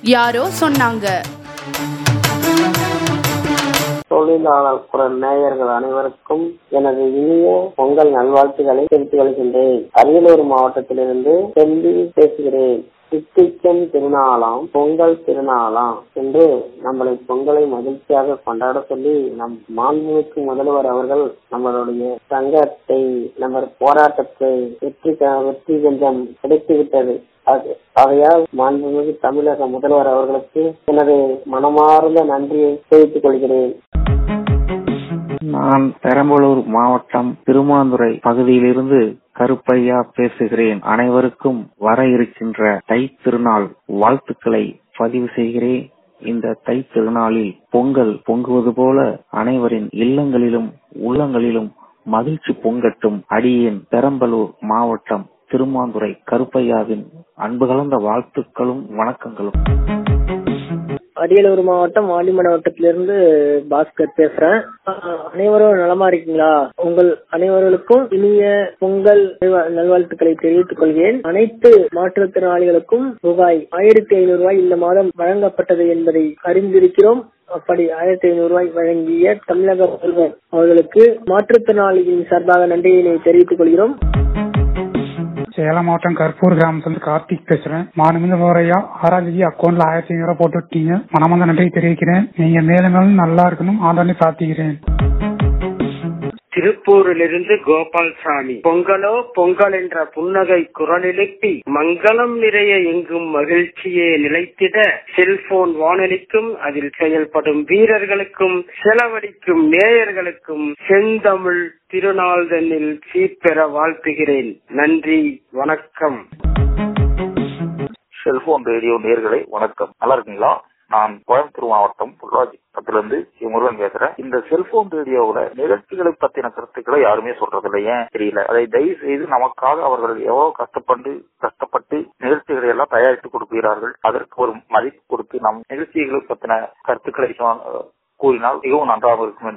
யாரோ சொன்னாங்க தொழிலாளர் குரல் நேயர்கள் அனைவருக்கும் எனது இனிய பொங்கல் நல்வாழ்த்துக்களை தெரிவித்துக் கொள்கின்றேன் அரியலூர் மாவட்டத்திலிருந்து செல்வி பேசுகிறேன் சித்திக்கும் திருநாளாம் பொங்கல் திருநாளாம் என்று நம்மளை பொங்கலை மகிழ்ச்சியாக கொண்டாட சொல்லி நம் மாண்புமிகு முதல்வர் அவர்கள் நம்மளுடைய சங்கத்தை நம்ம போராட்டத்தை வெற்றி வெற்றி கொஞ்சம் கிடைத்துவிட்டது அது ஆகையால் மாண்புமிகு தமிழக முதல்வர் அவர்களுக்கு எனது மனமார்ந்த நன்றியை தெரிவித்துக் கொள்கிறேன் நான் பெரம்பலூர் மாவட்டம் திருமாந்துறை பகுதியிலிருந்து கருப்பையா பேசுகிறேன் அனைவருக்கும் வர இருக்கின்ற தை திருநாள் வாழ்த்துக்களை பதிவு செய்கிறேன் இந்த தை திருநாளில் பொங்கல் பொங்குவது போல அனைவரின் இல்லங்களிலும் உள்ளங்களிலும் மகிழ்ச்சி பொங்கட்டும் அடியேன் பெரம்பலூர் மாவட்டம் திருமாந்துறை கருப்பையாவின் அன்பு கலந்த வாழ்த்துக்களும் வணக்கங்களும் அரியலூர் மாவட்டம் ஆண்டிமட வட்டத்திலிருந்து பாஸ்கர் பேசுறேன் ஆஹ் அனைவரும் நலமா இருக்கீங்களா உங்கள் அனைவர்களுக்கும் இனிய பொங்கல் நல்வா- நல்வாழ்த்துக்களை தெரிவித்துக் கொள்கிறேன் அனைத்து மாற்றுத்திறனாளிகளுக்கும் ரூபாய் ஆயிரத்தி ஐநூறு ரூபாய் இந்த மாதம் வழங்கப்பட்டது என்பதை அறிந்திருக்கிறோம் அப்படி ஆயிரத்தி ஐநூறு ரூபாய் வழங்கிய தமிழக முதல்வர் அவர்களுக்கு மாற்றுத்திறனாளிகளின் சார்பாக நன்றியினை தெரிவித்துக் கொள்கிறோம் சேலம் மாவட்டம் கற்பூர் கிராமத்துல கார்த்திக் பேசுறேன் மாநில முறையா ஆறாம் தேதி அக்கௌண்ட்ல ஆயிரத்தி ஐநூறு போட்டு விட்டீங்க மனமார்ந்த நன்றி தெரிவிக்கிறேன் நீங்க மேலும் மேலும் நல்லா இருக்கணும் ஆண்டாண்டு பிரார்த்திக்கிறேன் திருப்பூரிலிருந்து கோபால்சாமி பொங்கலோ பொங்கல் என்ற புன்னகை குரல் எழுப்பி மங்களம் நிறைய எங்கும் மகிழ்ச்சியே நிலைத்திட செல்போன் வானொலிக்கும் அதில் செயல்படும் வீரர்களுக்கும் செலவழிக்கும் நேயர்களுக்கும் செந்தமிழ் திருநாள் தன்னில் சீர்பெற வாழ்த்துகிறேன் நன்றி வணக்கம் செல்போன் ரேடியோ நேர்களை வணக்கம் நல்லா இருக்கீங்களா நான் கோயம்புத்தூர் மாவட்டம் பொள்ளாச்சி பக்கத்திலிருந்து முருகன் பேசுறேன் இந்த செல்போன் ரேடியோவுல நிகழ்ச்சிகளை பத்தின கருத்துக்களை யாருமே சொல்றது இல்லை ஏன் தெரியல அதை தயவு செய்து நமக்காக அவர்கள் எவ்வளவு கஷ்டப்பட்டு கஷ்டப்பட்டு நிகழ்ச்சிகளை எல்லாம் தயாரித்து கொடுக்கிறார்கள் அதற்கு ஒரு மதிப்பு கொடுத்து நம் நிகழ்ச்சிகளை பத்தின கருத்துக்களை சொ- கூறினால் மிகவும் நன்றாக இருக்கும் என்று